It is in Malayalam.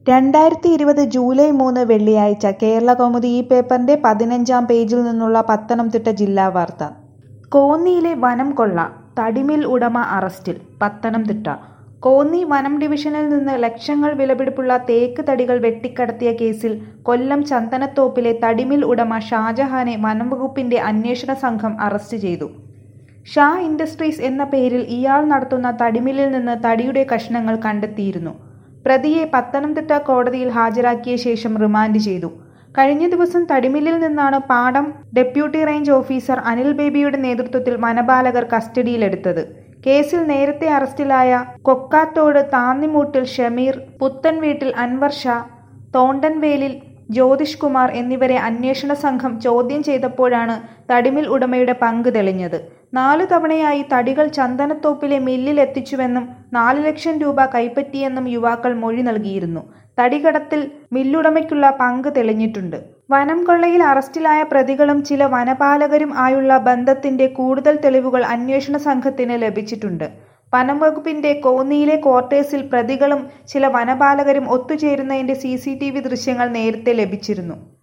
രണ്ടായിരത്തി ഇരുപത് ജൂലൈ മൂന്ന് വെള്ളിയാഴ്ച കേരളകൗമുദി ഈ പേപ്പറിന്റെ പതിനഞ്ചാം പേജിൽ നിന്നുള്ള പത്തനംതിട്ട ജില്ലാ വാർത്ത കോന്നിയിലെ വനം കൊള്ള തടിമിൽ ഉടമ അറസ്റ്റിൽ പത്തനംതിട്ട കോന്നി വനം ഡിവിഷനിൽ നിന്ന് ലക്ഷങ്ങൾ വിലപിടിപ്പുള്ള തേക്ക് തടികൾ വെട്ടിക്കടത്തിയ കേസിൽ കൊല്ലം ചന്ദനത്തോപ്പിലെ തടിമിൽ ഉടമ ഷാജഹാനെ വനംവകുപ്പിന്റെ അന്വേഷണ സംഘം അറസ്റ്റ് ചെയ്തു ഷാ ഇൻഡസ്ട്രീസ് എന്ന പേരിൽ ഇയാൾ നടത്തുന്ന തടിമില്ലിൽ നിന്ന് തടിയുടെ കഷ്ണങ്ങൾ കണ്ടെത്തിയിരുന്നു പ്രതിയെ പത്തനംതിട്ട കോടതിയിൽ ഹാജരാക്കിയ ശേഷം റിമാൻഡ് ചെയ്തു കഴിഞ്ഞ ദിവസം തടിമില്ലിൽ നിന്നാണ് പാടം ഡെപ്യൂട്ടി റേഞ്ച് ഓഫീസർ അനിൽ ബേബിയുടെ നേതൃത്വത്തിൽ വനപാലകർ കസ്റ്റഡിയിലെടുത്തത് കേസിൽ നേരത്തെ അറസ്റ്റിലായ കൊക്കാത്തോട് താന്നിമൂട്ടിൽ ഷമീർ പുത്തൻവീട്ടിൽ അൻവർ ഷാ തോണ്ടൻവേലിൽ ജ്യോതിഷ് കുമാർ എന്നിവരെ അന്വേഷണ സംഘം ചോദ്യം ചെയ്തപ്പോഴാണ് തടിമിൽ ഉടമയുടെ പങ്ക് തെളിഞ്ഞത് നാലു തവണയായി തടികൾ ചന്ദനത്തോപ്പിലെ മില്ലിൽ എത്തിച്ചുവെന്നും നാല് ലക്ഷം രൂപ കൈപ്പറ്റിയെന്നും യുവാക്കൾ മൊഴി നൽകിയിരുന്നു തടികടത്തിൽ മില്ലുടമയ്ക്കുള്ള പങ്ക് തെളിഞ്ഞിട്ടുണ്ട് വനം കൊള്ളയിൽ അറസ്റ്റിലായ പ്രതികളും ചില വനപാലകരും ആയുള്ള ബന്ധത്തിന്റെ കൂടുതൽ തെളിവുകൾ അന്വേഷണ സംഘത്തിന് ലഭിച്ചിട്ടുണ്ട് വനം വകുപ്പിന്റെ കോന്നിയിലെ ക്വാർട്ടേഴ്സിൽ പ്രതികളും ചില വനപാലകരും ഒത്തുചേരുന്നതിന്റെ സി ദൃശ്യങ്ങൾ നേരത്തെ ലഭിച്ചിരുന്നു